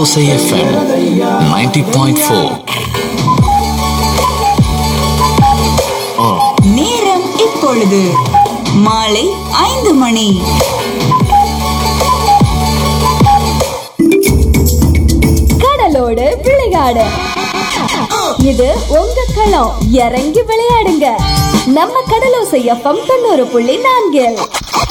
ஓசை எஃப்எம் 90.4 நேரம் இப்பொழுது மாலை ஐந்து மணி கடலோடு விளையாடு இது உங்க களம் இறங்கி விளையாடுங்க நம்ம கடலோசை எஃப்எம் தொண்ணூறு புள்ளி நான்கில்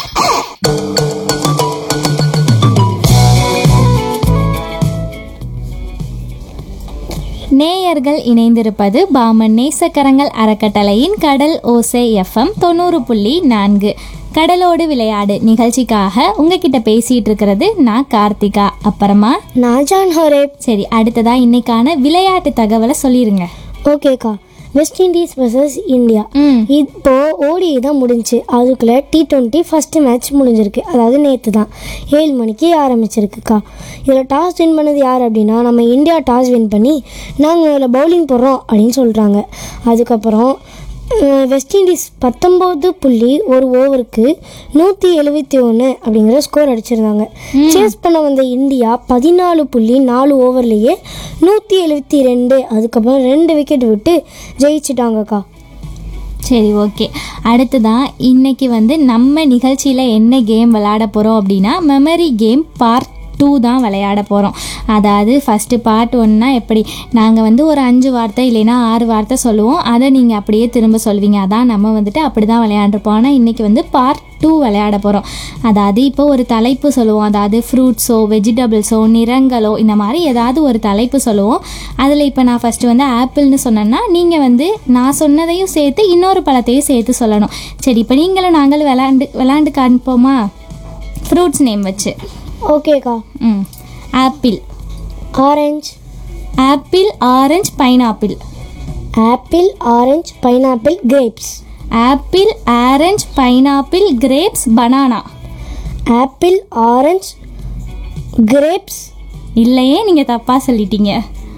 நேயர்கள் இணைந்திருப்பது பாமன் நேசக்கரங்கள் அறக்கட்டளையின் கடல் ஓசை எஃப்எம் தொண்ணூறு புள்ளி நான்கு கடலோடு விளையாடு நிகழ்ச்சிக்காக உங்ககிட்ட பேசிட்டு இருக்கிறது நான் கார்த்திகா அப்புறமா நான் ஜான் ஹரேப் சரி அடுத்ததா இன்னைக்கான விளையாட்டு தகவலை சொல்லிருங்க ஓகேக்கா வெஸ்ட் இண்டீஸ் வர்சஸ் இந்தியா ம் இப்போ ஓடி தான் முடிஞ்சுச்சு அதுக்குள்ளே டி டுவெண்ட்டி ஃபஸ்ட்டு மேட்ச் முடிஞ்சிருக்கு அதாவது நேற்று தான் ஏழு மணிக்கு ஆரம்பிச்சிருக்குக்கா இதில் டாஸ் வின் பண்ணது யார் அப்படின்னா நம்ம இந்தியா டாஸ் வின் பண்ணி நாங்கள் இதில் பவுலிங் போடுறோம் அப்படின்னு சொல்கிறாங்க அதுக்கப்புறம் அஹ், வெஸ்ட் இண்டீஸ் பத்தொம்போது புள்ளி ஒரு ஓவருக்கு நூற்றி எழுபத்தி ஒன்று அப்படிங்கிற ஸ்கோர் அடிச்சிருந்தாங்க சேஸ் பண்ண வந்த இந்தியா பதினாலு புள்ளி நாலு ஓவர்லேயே நூற்றி எழுபத்தி ரெண்டு அதுக்கப்புறம் ரெண்டு விக்கெட் விட்டு ஜெயிச்சிட்டாங்கக்கா சரி ஓகே அடுத்ததான் இன்னைக்கு வந்து நம்ம நிகழ்ச்சியில் என்ன கேம் விளையாட போகிறோம் அப்படின்னா மெமரி கேம் பார்ட் டூ தான் விளையாட போகிறோம் அதாவது ஃபஸ்ட்டு பார்ட் ஒன்னா எப்படி நாங்கள் வந்து ஒரு அஞ்சு வார்த்தை இல்லைன்னா ஆறு வார்த்தை சொல்லுவோம் அதை நீங்கள் அப்படியே திரும்ப சொல்வீங்க அதான் நம்ம வந்துட்டு அப்படி தான் விளையாண்டுருப்போம் ஆனால் இன்றைக்கி வந்து பார்ட் டூ விளையாட போகிறோம் அதாவது இப்போ ஒரு தலைப்பு சொல்லுவோம் அதாவது ஃப்ரூட்ஸோ வெஜிடபிள்ஸோ நிறங்களோ இந்த மாதிரி ஏதாவது ஒரு தலைப்பு சொல்லுவோம் அதில் இப்போ நான் ஃபஸ்ட்டு வந்து ஆப்பிள்னு சொன்னேன்னா நீங்கள் வந்து நான் சொன்னதையும் சேர்த்து இன்னொரு பழத்தையும் சேர்த்து சொல்லணும் சரி இப்போ நீங்களும் நாங்களும் விளாண்டு விளாண்டு காண்போமா ஃப்ரூட்ஸ் நேம் வச்சு ஓகேக்கா ம் apple orange apple orange pineapple apple orange pineapple grapes apple orange pineapple grapes banana apple orange grapes இல்லையே நீங்கள் தப்பாக சொல்லிட்டீங்க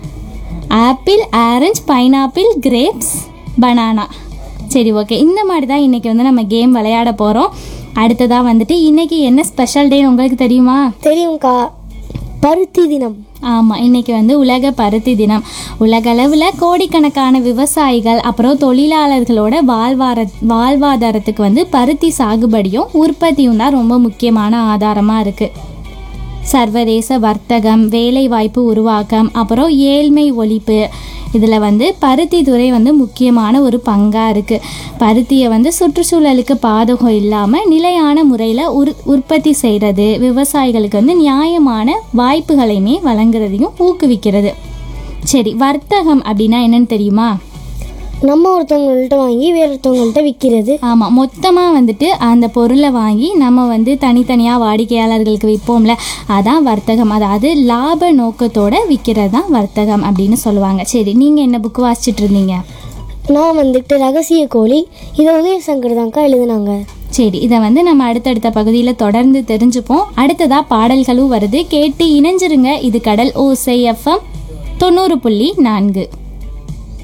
apple orange pineapple grapes banana சரி ஓகே இந்த மாதிரி தான் இன்றைக்கி வந்து நம்ம கேம் விளையாட போகிறோம் அடுத்ததாக வந்துட்டு இன்றைக்கி என்ன ஸ்பெஷல் டே உங்களுக்கு தெரியுமா தெரியும்க்கா பருத்தி தினம் ஆமாம் இன்னைக்கு வந்து உலக பருத்தி தினம் உலகளவில் கோடிக்கணக்கான விவசாயிகள் அப்புறம் தொழிலாளர்களோட வாழ்வார வாழ்வாதாரத்துக்கு வந்து பருத்தி சாகுபடியும் உற்பத்தியும் தான் ரொம்ப முக்கியமான ஆதாரமாக இருக்குது சர்வதேச வர்த்தகம் வேலைவாய்ப்பு உருவாக்கம் அப்புறம் ஏழ்மை ஒழிப்பு இதில் வந்து பருத்தி துறை வந்து முக்கியமான ஒரு பங்காக இருக்குது பருத்தியை வந்து சுற்றுச்சூழலுக்கு பாதகம் இல்லாமல் நிலையான முறையில் உர் உற்பத்தி செய்கிறது விவசாயிகளுக்கு வந்து நியாயமான வாய்ப்புகளையுமே வழங்குறதையும் ஊக்குவிக்கிறது சரி வர்த்தகம் அப்படின்னா என்னன்னு தெரியுமா நம்ம ஒருத்தவங்கள்ட்ட வாங்கி வேற ஒருத்தவங்கள்ட்ட விற்கிறது ஆமாம் மொத்தமாக வந்துட்டு அந்த பொருளை வாங்கி நம்ம வந்து தனித்தனியாக வாடிக்கையாளர்களுக்கு விற்போம்ல அதான் வர்த்தகம் அதாவது லாப நோக்கத்தோட விற்கிறது தான் வர்த்தகம் அப்படின்னு சொல்லுவாங்க சரி நீங்கள் என்ன புக் வாசிச்சுட்டு இருந்தீங்க நான் வந்துட்டு ரகசிய கோழி இதை உதயசங்கர் தான்க்கா எழுதுனாங்க சரி இதை வந்து நம்ம அடுத்தடுத்த பகுதியில் தொடர்ந்து தெரிஞ்சுப்போம் அடுத்ததாக பாடல்களும் வருது கேட்டு இணைஞ்சிருங்க இது கடல் ஓசை எஃப்எம் தொண்ணூறு புள்ளி நான்கு